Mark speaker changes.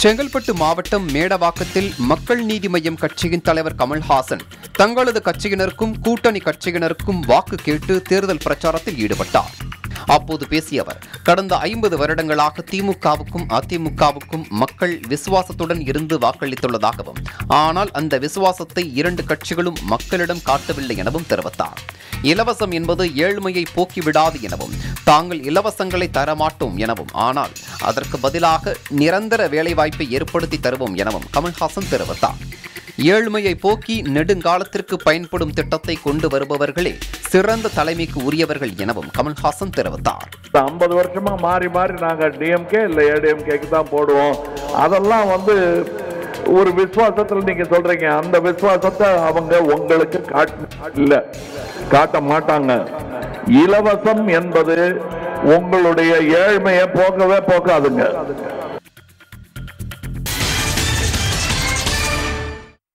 Speaker 1: செங்கல்பட்டு மாவட்டம் மேடவாக்கத்தில் மக்கள் நீதி மய்யம் கட்சியின் தலைவர் கமல்ஹாசன் தங்களது கட்சியினருக்கும் கூட்டணி கட்சியினருக்கும் வாக்கு கேட்டு தேர்தல் பிரச்சாரத்தில் ஈடுபட்டார் அப்போது பேசிய அவர் கடந்த ஐம்பது வருடங்களாக திமுகவுக்கும் அதிமுகவுக்கும் மக்கள் விசுவாசத்துடன் இருந்து வாக்களித்துள்ளதாகவும் ஆனால் அந்த விசுவாசத்தை இரண்டு கட்சிகளும் மக்களிடம் காட்டவில்லை எனவும் தெரிவித்தார் இலவசம் என்பது ஏழ்மையை போக்கிவிடாது எனவும் தாங்கள் இலவசங்களை தரமாட்டோம் எனவும் ஆனால் அதற்கு பதிலாக நிரந்தர வேலைவாய்ப்பை ஏற்படுத்தி தருவோம் எனவும் கமல்ஹாசன் தெரிவித்தார் ஏழ்மையை போக்கி நெடுங்காலத்திற்கு பயன்படும் திட்டத்தை கொண்டு வருபவர்களே சிறந்த தலைமைக்கு உரியவர்கள் எனவும் கமல்ஹாசன் தெரிவித்தார்
Speaker 2: ஐம்பது வருஷமா மாறி மாறி நாங்க டிஎம்கே இல்ல ஏடிஎம்கேக்கு தான் போடுவோம் அதெல்லாம் வந்து ஒரு விசுவாசத்துல நீங்க சொல்றீங்க அந்த விசுவாசத்தை அவங்க உங்களுக்கு காட்ட இல்ல காட்ட மாட்டாங்க இலவசம் என்பது உங்களுடைய ஏழ்மையை போக்கவே போக்காதுங்க